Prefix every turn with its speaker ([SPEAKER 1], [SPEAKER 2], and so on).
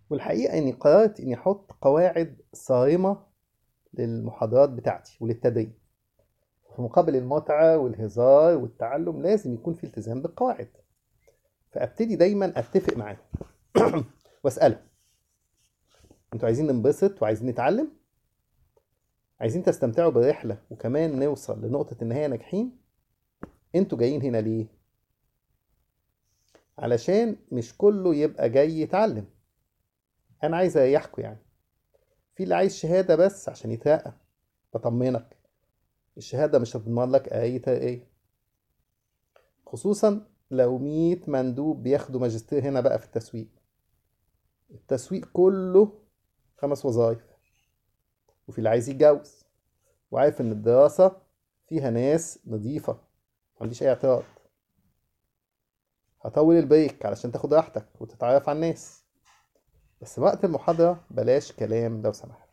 [SPEAKER 1] والحقيقة إني قررت إني أحط قواعد صارمة للمحاضرات بتاعتي وللتدريب في مقابل المتعة والهزار والتعلم لازم يكون في التزام بالقواعد فأبتدي دايما أتفق معاهم وأسألهم انتوا عايزين ننبسط وعايزين نتعلم عايزين تستمتعوا بالرحلة وكمان نوصل لنقطة النهاية ناجحين انتوا جايين هنا ليه علشان مش كله يبقى جاي يتعلم انا عايز اريحكوا يعني في اللي عايز شهادة بس عشان يترقى بطمنك الشهادة مش هتضمن لك اي ترقية خصوصا لو مية مندوب بياخدوا ماجستير هنا بقى في التسويق التسويق كله خمس وظائف وفي اللي عايز يتجوز وعارف ان الدراسة فيها ناس نظيفة ما عنديش اي اعتراض هطول البريك علشان تاخد راحتك وتتعرف على الناس بس وقت المحاضرة بلاش كلام لو سمحت